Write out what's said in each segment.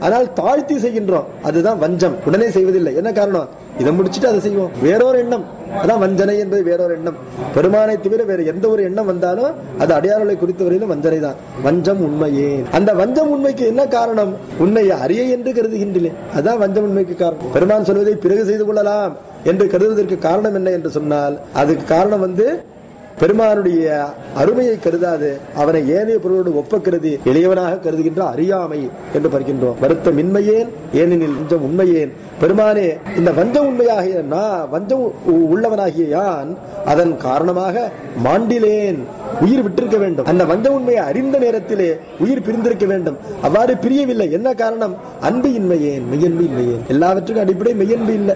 ஆனால் தாழ்த்தி செய்கின்றோம் அதுதான் வஞ்சம் உடனே செய்வதில்லை என்ன காரணம் இதை முடிச்சுட்டு அதை செய்வோம் வேறொரு எண்ணம் அதான் வஞ்சனை என்பது வேறொரு எண்ணம் பெருமானை தவிர வேற எந்த ஒரு எண்ணம் வந்தாலும் அது அடையாளங்களை குறித்த வரையிலும் வஞ்சனை தான் வஞ்சம் உண்மையே அந்த வஞ்சம் உண்மைக்கு என்ன காரணம் உன்னை அறிய என்று கருதுகின்றேன் அதான் வஞ்சம் உண்மைக்கு காரணம் பெருமான் சொல்வதை பிறகு செய்து கொள்ளலாம் என்று கருதுவதற்கு காரணம் என்ன என்று சொன்னால் அதுக்கு காரணம் வந்து பெருமானுடைய அருமையை கருதாது அவனை ஏனைய பொருளோடு ஒப்ப கருதி எளியவனாக கருதுகின்ற அறியாமை என்று பார்க்கின்றோம் வருத்தம் இன்மையேன் ஏனெனில் வஞ்சம் உண்மையேன் பெருமானே இந்த வஞ்சம் உண்மையாகிய நான் வஞ்சம் உ- உள்ளவனாகிய யான் அதன் காரணமாக மாண்டிலேன் உயிர் விட்டிருக்க வேண்டும் அந்த வஞ்ச உண்மையை அறிந்த நேரத்திலே உயிர் பிரிந்திருக்க வேண்டும் அவ்வாறு பிரியவில்லை என்ன காரணம் அன்பு இன்மையேன் மெய்யன்பு இன்மையேன் எல்லாவற்றுக்கும் அடிப்படை மெய்யன்பு இல்லை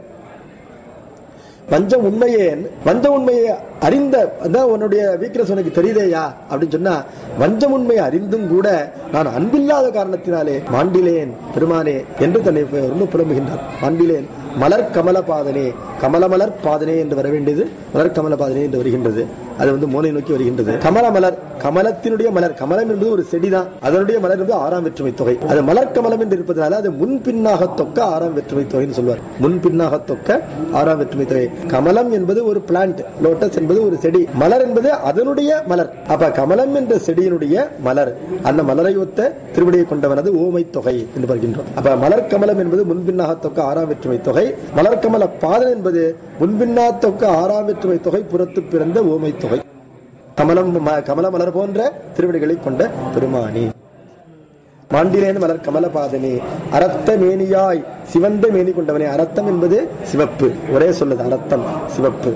வஞ்சம் உண்மையேன் வஞ்ச உண்மையை அறிந்த அதான் உன்னுடைய வீக்னஸ் உனக்கு தெரியுதேயா அப்படின்னு சொன்னா வஞ்சம் உண்மையை அறிந்தும் கூட நான் அன்பில்லாத காரணத்தினாலே மாண்டிலேன் பெருமானே என்று தன்னை ரொம்ப புலம்புகின்றார் மாண்டிலேன் மலர் கமல பாதனே கமல மலர் பாதனே என்று வர வேண்டியது மலர் கமல பாதனே என்று வருகின்றது அது வந்து மூளை நோக்கி வருகின்றது கமல மலர் கமலத்தினுடைய மலர் கமலம் என்பது ஒரு செடிதான் அதனுடைய மலர் என்பது ஆறாம் வெற்றுமை தொகை அது மலர் கமலம் என்று இருப்பதனால அது முன்பின்னாக தொக்க ஆறாம் வெற்றுமை தொகைன்னு சொல்வார் முன்பின்னாக தொக்க ஆறாம் வெற்றுமை தொகை கமலம் என்பது ஒரு பிளான்ட் லோட்டஸ் என்பது ஒரு செடி மலர் என்பது அதனுடைய மலர் அப்ப கமலம் என்ற செடியினுடைய மலர் அந்த மலரை ஒத்த திருவிடையை கொண்டவனது ஓமை தொகை என்று பார்க்கின்றோம் அப்ப மலர் கமலம் என்பது முன்பின்னாக தொக்க ஆறாம் வெற்றுமை தொகை மலர் கமல பாதன் என்பது முன்பின்னா தொக்க ஆறாம் வெற்றுமை தொகை புறத்து பிறந்த ஓமை தொகை கமலம் ம- கமல மலர் போன்ற திருவிடைகளை கொண்ட பெருமானி மாண்டிலேன் மலர் கமலபாதனே அரத்த மேனியாய் சிவந்த மேனி கொண்டவனே அரத்தம் என்பது சிவப்பு ஒரே சொல்லுது அரத்தம் சிவப்பு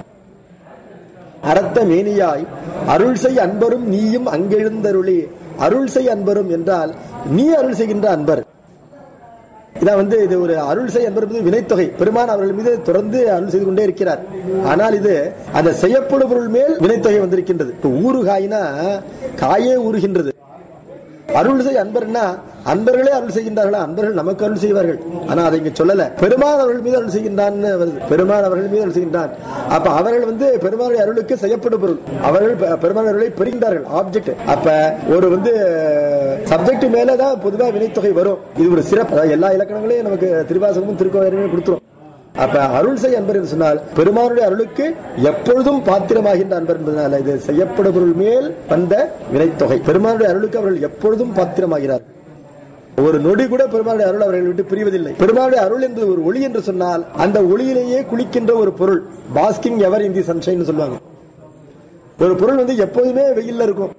அரத்த மேனியாய் அருள் செய் அன்பரும் நீயும் அங்கெழுந்தருளி அருள் செய் அன்பரும் என்றால் நீ அருள் செய்கின்ற அன்பர் இதான் வந்து இது ஒரு அருள் செய் என்பது வந்து வினைத்தொகை பெருமான் அவர்கள் மீது தொடர்ந்து அருள் செய்து கொண்டே இருக்கிறார் ஆனால் இது அந்த செய்யப்படும் பொருள் மேல் வினைத்தொகை வந்திருக்கின்றது இப்ப ஊறுகாய்னா காயே ஊறுகின்றது அருள் செய் அன்பர்னா அன்பர்களே அருள் செய்கின்றார்களா அன்பர்கள் நமக்கு அருள் செய்வார்கள் ஆனா அதை இங்க சொல்லல பெருமான் அவர்கள் மீது அருள் செய்கின்றான்னு வருது பெருமான் அவர்கள் மீது அருள் செய்கின்றான் அப்ப அவர்கள் வந்து பெருமானுடைய அருளுக்கு செய்யப்படும் பொருள் அவர்கள் பெ- பெருமான் அருளை பெறுகின்றார்கள் ஆப்ஜெக்ட் அப்ப ஒரு வந்து சப்ஜெக்ட் மேலதான் பொதுவா வினைத்தொகை வரும் இது ஒரு சிறப்பு அதாவது எல்லா இலக்கணங்களையும் நமக்கு திருவாசகமும் திருக்கோயிலுமே கொடுத்துரும் அப்ப அருள் செய் அன்பர் என்று சொன்னால் பெருமானுடைய அருளுக்கு எப்பொழுதும் பாத்திரமாகின்ற அன்பர் என்பதனால இது செய்யப்படும் பொருள் மேல் வந்த வினைத்தொகை பெருமானுடைய அருளுக்கு அவர்கள் எப்பொழுதும் பாத்திரமாகிறார் ஒரு நொடி கூட பெருமானுடைய அருள் அவர்களை விட்டு பிரிவதில்லை பெருமானுடைய அருள் என்பது ஒரு ஒளி என்று சொன்னால் அந்த ஒளியிலேயே குளிக்கின்ற ஒரு பொருள் பாஸ்கிங் எவர் இன் தி சன்ஷைன் சொல்லுவாங்க ஒரு பொருள் வந்து எப்போதுமே வெயில்ல இருக்கும்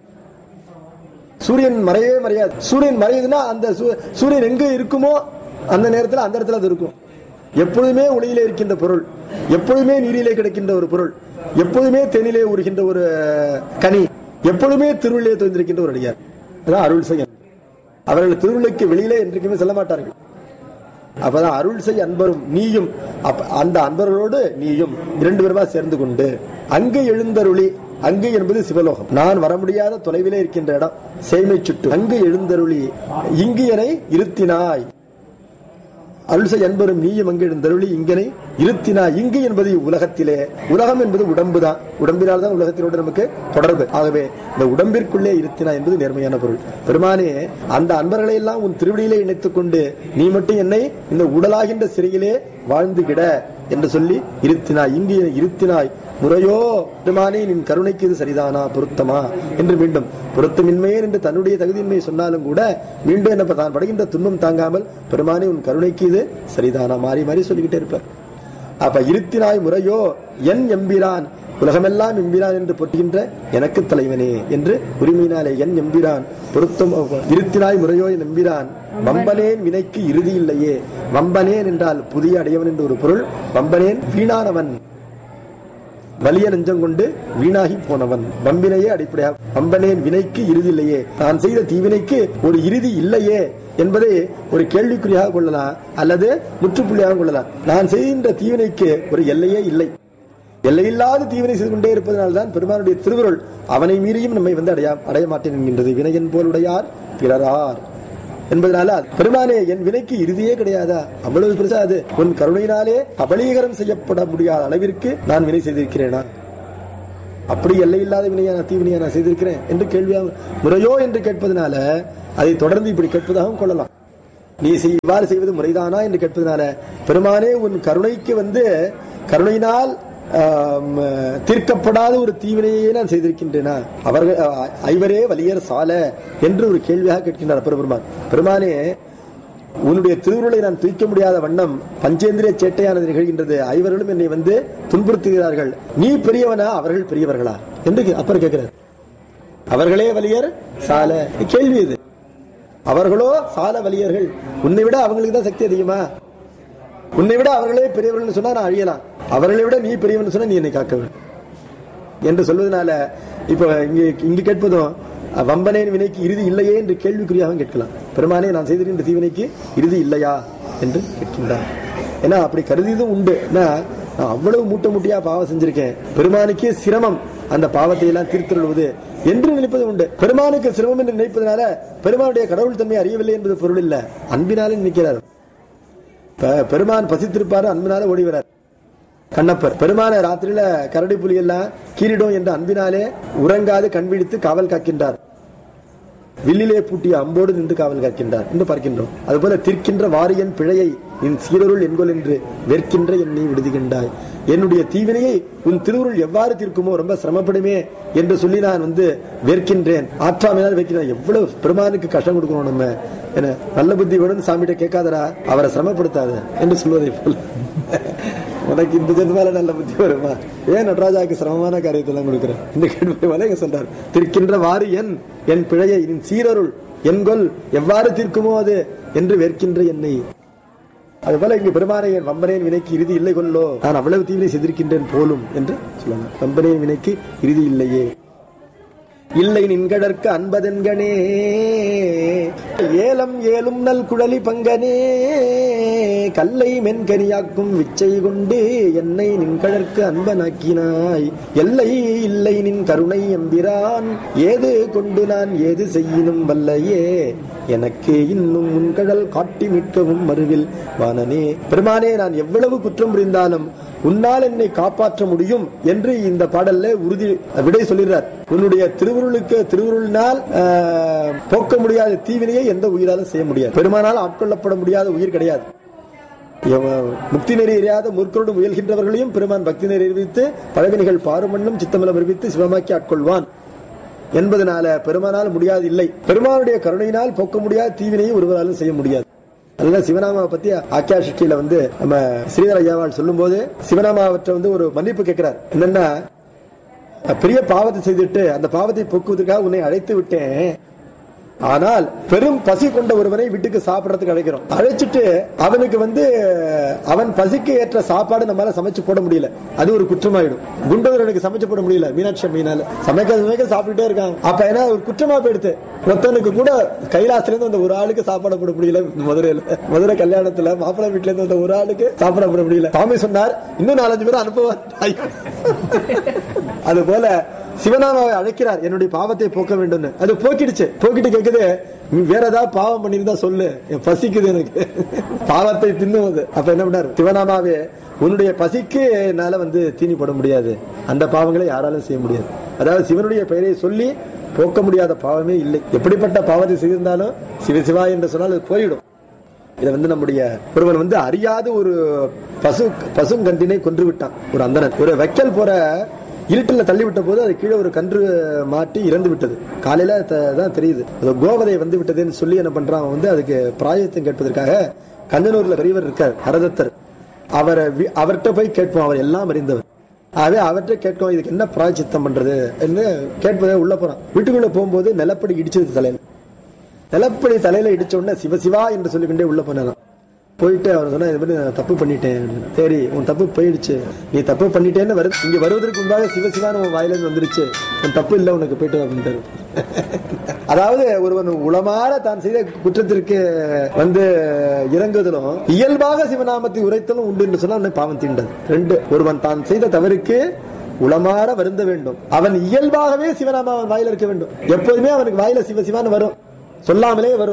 சூரியன் மறையவே மறையாது சூரியன் மறையுதுன்னா அந்த சூ- சூரியன் எங்க இருக்குமோ அந்த நேரத்தில் அந்த இடத்துல அது இருக்கும் எப்பொழுதுமே ஒளியிலே இருக்கின்ற பொருள் எப்பொழுதுமே நீரிலே கிடைக்கின்ற ஒரு பொருள் எப்பொழுதுமே தெனிலே உருகின்ற ஒரு கனி எப்பொழுதுமே திருவிழிலே தோன்றிருக்கின்ற ஒரு அடியார் அதான் அருள் செய்ய அவர்கள் திருவிழைக்கு வெளியிலே என்றைக்குமே செல்ல மாட்டார்கள் அப்பதான் அருள் செய் அன்பரும் நீயும் அப்ப அந்த அன்பர்களோடு நீயும் இரண்டு பேருமா சேர்ந்து கொண்டு அங்கு எழுந்தருளி அங்கு என்பது சிவலோகம் நான் வர முடியாத தொலைவிலே இருக்கின்ற இடம் சேமை சுட்டு அங்கு எழுந்தருளி இங்கு எனை இருத்தினாய் அருள் செய் அன்பரும் நீயும் அங்கு எழுந்தருளி இங்கனை இருத்தினாய் இங்கு என்பது உலகத்திலே உலகம் என்பது உடம்புதான் உடம்பினால் தான் உலகத்தினோடு நமக்கு தொடர்பு ஆகவே இந்த உடம்பிற்குள்ளே இருத்தினாய் என்பது நேர்மையான பொருள் பெருமானே அந்த அன்பர்களை எல்லாம் உன் திருவடியிலே இணைத்துக் கொண்டு நீ மட்டும் என்னை இந்த உடலாகின்ற சிறையிலே வாழ்ந்து கிட என்று சொல்லி இருத்தினாய் இங்கு என்னை இருத்தினாய் முறையோ பெருமானே நின் கருணைக்கு இது சரிதானா பொருத்தமா என்று மீண்டும் பொருத்தமின்மையே என்று தன்னுடைய தகுதியின்மையை சொன்னாலும் கூட மீண்டும் என்ன தான் படுகின்ற துன்பம் தாங்காமல் பெருமானே உன் கருணைக்கு இது சரிதானா மாறி மாறி சொல்லிக்கிட்டே இருப்பார் அப்ப இருத்தினாய் முறையோ என் எம்பிரான் உலகமெல்லாம் எம்பிரான் என்று பொட்டுகின்ற எனக்கு தலைவனே என்று உரிமையினாலே என் எம்பிரான் பொருத்தம் இருத்தினாய் முறையோ என் எம்பிரான் வம்பனேன் வினைக்கு இறுதி இல்லையே வம்பனேன் என்றால் புதிய அடையவன் என்று ஒரு பொருள் வம்பனேன் வீணானவன் வலிய நெஞ்சம் கொண்டு வீணாகி போனவன் வம்பினையே அடிப்படையாக வம்பனேன் வினைக்கு இறுதி இல்லையே தான் செய்த தீவினைக்கு ஒரு இறுதி இல்லையே என்பதை ஒரு கேள்விக்குறியாக கொள்ளலாம் அல்லது முற்றுப்புள்ளியாக கொள்ளலாம் நான் செய்கின்ற தீவினைக்கு ஒரு எல்லையே இல்லை எல்லையில்லாத தீவினை செய்து கொண்டே இருப்பதனால்தான் பெருமானுடைய திருவுருள் அவனை மீறியும் நம்மை வந்து அடைய அடைய மாட்டேன் என்கின்றது வினையன் போல் உடையார் பிறரார் என்பதனால பெருமானே என் வினைக்கு இறுதியே கிடையாதா அவ்வளவு பெருசா அது உன் கருணையினாலே அபலீகரம் செய்யப்பட முடியாத அளவிற்கு நான் வினை செய்திருக்கிறேனா அப்படி எல்லையில்லாத வினையா நான் தீவினையா நான் செய்திருக்கிறேன் என்று கேள்வியாக முறையோ என்று கேட்பதனால அதை தொடர்ந்து இப்படி கேட்பதாகவும் கொள்ளலாம் நீ செய்- இவ்வாறு செய்வது முறைதானா என்று கேட்பதனால பெருமானே உன் கருணைக்கு வந்து கருணையினால் ஆம், தீர்க்கப்படாத ஒரு தீவினையை நான் செய்திருக்கின்றேனா அவர்கள் அ- ஐவரே வலியர் சால என்று ஒரு கேள்வியாக கேட்கின்றார் அப்பர் பெருமான் பெருமானே உன்னுடைய திருவுருளை நான் தூக்க முடியாத வண்ணம் பஞ்சேந்திரிய சேட்டையானது நிகழ்கின்றது ஐவர்களும் என்னை வந்து துன்புறுத்துகிறார்கள் நீ பெரியவனா அவர்கள் பெரியவர்களா என்று கே- அப்பர் கேட்கிறார் அவர்களே வலியர் சால கேள்வி இது அவர்களோ சால வலியர்கள் உன்னை விட அவங்களுக்கு தான் சக்தி அதிகமா உன்னை விட அவர்களே பெரியவர்கள் சொன்னா நான் அழியலாம் அவர்களை விட நீ பெரியவன் சொன்னா நீ என்னை காக்க வேண்டும் என்று சொல்வதனால இப்ப இங்க இங்கு கேட்பதும் அஹ், வம்பனேன் வினைக்கு இறுதி இல்லையே என்று கேள்விக்குறியாக கேட்கலாம் பெருமானே நான் செய்திருக்கின்ற தீவினைக்கு இறுதி இல்லையா என்று கேட்கின்றார் ஏன்னா அப்படி கருதியதும் உண்டு ஏன்னா நான் அவ்வளவு மூட்டை மூட்டையா பாவம் செஞ்சிருக்கேன் பெருமானுக்கே சிரமம் அந்த பாவத்தை எல்லாம் தீர்த்தருள்வது என்று நினைப்பது உண்டு பெருமானுக்கு சிரமம் என்று நினைப்பதனால பெருமானுடைய கடவுள் தன்மை அறியவில்லை என்பது பொருள் இல்ல அன்பினாலே நினைக்கிறார் பெ- பெருமான் பசித்திருப்பாரு அன்பினால ஓடி வரார் கண்ணப்பர் பெருமான ராத்திரியில கரடி புலி எல்லாம் கீரிடும் என்ற அன்பினாலே உறங்காது கண்பிடித்து காவல் காக்கின்றார் வில்லிலே பூட்டிய அம்போடு நின்று காவல் காக்கின்றார் என்று பார்க்கின்றோம் அதுபோல தீர்க்கின்ற வாரியன் பிழையை என் சீரருள் என்கொல் என்று வெற்கின்ற என்னை விடுதுகின்றாய் என்னுடைய தீவினையை உன் திருவுருள் எவ்வாறு தீர்க்குமோ ரொம்ப சிரமப்படுமே என்று சொல்லி நான் வந்து வெறுக்கின்றேன் ஆற்றாமையினால் வைக்கிறேன் எவ்வளவு பெருமானுக்கு கஷ்டம் கொடுக்கணும் நம்ம என நல்ல புத்தி வேணும்னு சாமிகிட்ட கேட்காதடா அவரை சிரமப்படுத்தாத என்று சொல்வதை போல உனக்கு இந்த ஜென்மால நல்ல புத்தி வருமா ஏன் நடராஜாவுக்கு சிரமமான காரியத்தெல்லாம் கொடுக்குற இந்த கேள்வி போல இங்க சொல்றார் தீர்க்கின்ற வாறு என் என் பிழையை என் சீரருள் என்கொல் எவ்வாறு தீர்க்குமோ அது என்று வெறுக்கின்ற என்னை அதுபோல இங்கு பெருமானையன் வம்பனேன் வினைக்கு இறுதி இல்லை கொல்லோ நான் அவ்வளவு தீவினை செய்திருக்கின்றேன் போலும் என்று சொல்லலாம் வம்பனேன் வினைக்கு இறுதி இல்லையே இல்லை நின்கடற்கு அன்பதென்கனே ஏலம் ஏலும் நல் குழலி பங்கனே கல்லை மென்கனியாக்கும் விச்சை கொண்டு என்னை நின்கடற்கு அன்பனாக்கினாய் எல்லை இல்லை நின் கருணை எம்பிரான் ஏது கொண்டு நான் ஏது செய்யினும் வல்லையே எனக்கு இன்னும் முன்கடல் காட்டி மீட்கவும் மறுவில் வானனே பெருமானே நான் எவ்வளவு குற்றம் புரிந்தாலும் உன்னால் என்னை காப்பாற்ற முடியும் என்று இந்த பாடல்ல உறுதி விடை சொல்கிறார் உன்னுடைய திருவுருளுக்கு திருவுருளினால் ஆஹ், போக்க முடியாத தீவினையை எந்த உயிராலும் செய்ய முடியாது பெருமானால் ஆட்கொள்ளப்பட முடியாத உயிர் கிடையாது எவ- முக்தி நெறி எறியாத முற்கொண்டு முயல்கின்றவர்களையும் பெருமான் பக்தி நெறி அறிவித்து பழவினிகள் பாருமண்ணும் சித்தமலம் அறிவித்து சிவமாக்கி ஆட்கொள்வான் என்பதனால பெருமானால் முடியாது இல்லை பெருமானுடைய கருணையினால் போக்க முடியாத தீவினையை ஒருவராலும் செய்ய முடியாது அதுதான் சிவநாமாவை பத்தி ஆக்கியா சிஷ்டியில வந்து நம்ம ஸ்ரீதர ஐயாவால் சொல்லும்போது சிவநாமாவற்றை வந்து ஒரு மன்னிப்பு கேட்கிறார் என்னன்னா பெரிய பாவத்தை செய்துட்டு அந்த பாவத்தை போக்குவதற்காக உன்னை அழைத்து விட்டேன் ஆனால் பெரும் பசி கொண்ட ஒருவனை வீட்டுக்கு சாப்பிடறதுக்கு அழைக்கிறோம் அழைச்சிட்டு அவனுக்கு வந்து அவன் பசிக்கு ஏற்ற சாப்பாடு நம்மளால சமைச்சு போட முடியல அது ஒரு குற்றமாயிடும் குண்டவரனுக்கு சமைச்சு போட முடியல மீனாட்சி மீனால சமைக்க சமைக்க சாப்பிட்டுட்டே இருக்காங்க அப்ப என்ன ஒரு குற்றமா போயிடுது ஒருத்தனுக்கு கூட கைலாசத்துல இருந்து வந்த ஒரு ஆளுக்கு சாப்பாடு போட முடியல மதுரையில மதுரை கல்யாணத்துல மாப்பிள்ளை வீட்டுல இருந்து வந்த ஒரு ஆளுக்கு சாப்பாடு போட முடியல சாமி சொன்னார் இன்னும் நாலஞ்சு பேர் அனுப்புவார் அது போல சிவனாமாவை அழைக்கிறார் என்னுடைய பாவத்தை போக்க வேண்டும் அது போக்கிடுச்சு போக்கிட்டு கேக்குது நீ வேற ஏதாவது பாவம் பண்ணிருந்தா சொல்லு என் பசிக்குது எனக்கு பாவத்தை தின்னுவது அப்ப என்ன பண்ணார் சிவநாமாவே உன்னுடைய பசிக்கு என்னால வந்து தீனி போட முடியாது அந்த பாவங்களை யாராலும் செய்ய முடியாது அதாவது சிவனுடைய பெயரை சொல்லி போக்க முடியாத பாவமே இல்லை எப்படிப்பட்ட பாவத்தை செய்திருந்தாலும் சிவ சிவா என்று சொன்னால் அது போயிடும் இதை வந்து நம்முடைய ஒருவன் வந்து அறியாத ஒரு பசு பசுங்கன்றினை கொன்று விட்டான் ஒரு அந்தணன் ஒரு வைக்கல் போற இருட்டில் தள்ளி விட்ட போது அது கீழே ஒரு கன்று மாட்டி இறந்து விட்டது காலையில த- தான் தெரியுது அது கோவதை வந்து விட்டதுன்னு சொல்லி என்ன பண்றான் அவன் வந்து அதுக்கு பிராயத்தம் கேட்பதற்காக கஞ்சனூர்ல பெரியவர் இருக்கார் ஹரதத்தர் அவரை வி- அவர்கிட்ட போய் கேட்போம் அவர் எல்லாம் அறிந்தவர் ஆகவே அவர்கிட்ட கேட்கும் இதுக்கு என்ன பிராயச்சித்தம் பண்றது என்று கேட்பதை உள்ள போறான் வீட்டுக்குள்ள போகும்போது நிலப்படி இடிச்சது தலையில நிலப்படி தலையில இடிச்ச உடனே சிவசிவா என்று சொல்லிக்கொண்டே உள்ள போனாராம் போயிட்டு அவர் சொன்னா இது மாதிரி நான் தப்பு பண்ணிட்டேன் அப்படின்னு. சரி உன் தப்பு போயிடுச்சு நீ தப்பு பண்ணிட்டேன்னு வருது இங்க வருவதற்கு முன்பாக சிவசிவான்னு உன் வாயில இருந்து வந்துருச்சு உன் தப்பு இல்ல உனக்கு போயிட்டு வா அப்படின்ட்டாரு அதாவது ஒருவன் உளமாற தான் செய்த குற்றத்திற்கு வந்து இறங்குவதிலும் இயல்பாக சிவநாமத்தை உரைத்தலும் உண்டு என்று சொன்னால் அவனை பாவம் தீண்டது ரெண்டு ஒருவன் தான் செய்த தவறுக்கு உளமாற வருந்த வேண்டும் அவன் இயல்பாகவே சிவநாம அவன் வாயில இருக்க வேண்டும் எப்போதுமே அவனுக்கு வாயில சிவசிவான்னு வரும் சொல்லாமலே வரும்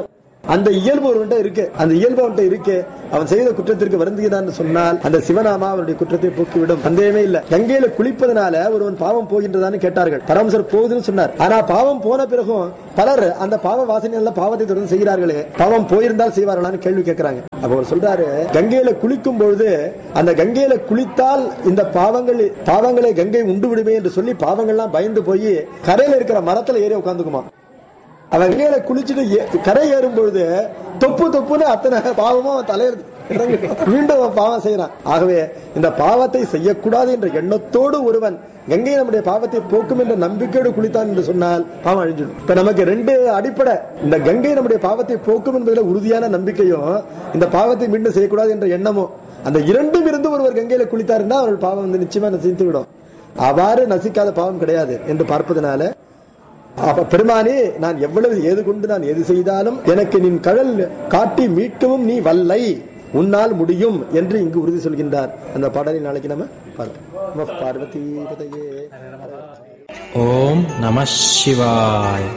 அந்த இயல்பு ஒருவன்ட்ட இருக்கு அந்த இயல்பு அவன்கிட்ட இருக்கு அவன் செய்த குற்றத்திற்கு வருந்துகிறான் சொன்னால் அந்த சிவநாமா அவனுடைய குற்றத்தை போக்கிவிடும் சந்தேகமே இல்ல கங்கையில குளிப்பதனால ஒருவன் பாவம் போகின்றதான்னு கேட்டார்கள் பரமசர் போகுதுன்னு சொன்னார் ஆனா பாவம் போன பிறகும் பலர் அந்த பாவ வாசனையில பாவத்தை தொடர்ந்து செய்கிறார்களே பாவம் போயிருந்தால் செய்வார்களான்னு கேள்வி கேட்கிறாங்க அப்ப அவர் சொல்றாரு கங்கையில குளிக்கும் பொழுது அந்த கங்கையில குளித்தால் இந்த பாவங்கள் பாவங்களை கங்கை உண்டு விடுமே என்று சொல்லி பாவங்கள்லாம் பயந்து போய் கரையில இருக்கிற மரத்துல ஏறி உட்காந்துக்குமா அவன் கங்கையில குளிச்சுட்டு ஏ- கரை ஏறும் பொழுது தொப்பு தொப்புன்னு அத்தனை பாவமும் அவன் தலையில இறங்கும். மீண்டும் அவன் பாவம் செய்யறான் ஆகவே இந்த பாவத்தை செய்யக்கூடாது என்ற எண்ணத்தோடு ஒருவன் கங்கை நம்முடைய பாவத்தை போக்கும் என்ற நம்பிக்கையோடு குளித்தான் என்று சொன்னால் பாவம் அழிஞ்சிடும் இப்ப நமக்கு ரெண்டு அடிப்படை இந்த கங்கை நம்முடைய பாவத்தை போக்கும் என்பதில் உறுதியான நம்பிக்கையும் இந்த பாவத்தை மீண்டும் செய்யக்கூடாது என்ற எண்ணமும் அந்த இரண்டும் இருந்து ஒருவர் கங்கையில குளித்தாருன்னா அவர்கள் பாவம் வந்து நிச்சயமா நசித்து விடும் அவ்வாறு நசிக்காத பாவம் கிடையாது என்று பார்ப்பதனால அப்ப பெருமானே நான் எவ்வளவு ஏது கொண்டு நான் எது செய்தாலும் எனக்கு நின் கழல் காட்டி மீட்கவும் நீ வல்லை உன்னால் முடியும் என்று இங்கு உறுதி சொல்கின்றார் அந்த பாடலை நாளைக்கு நம்ம பார்ப்போம் நம பார்வதி பதையே ஓம் நம சிவாய்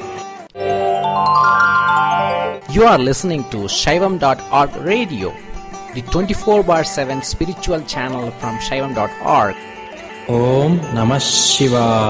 You are listening to Shaivam.org radio, the 24 bar 7 spiritual channel from Shaivam.org. ஓம் நம சிவாய்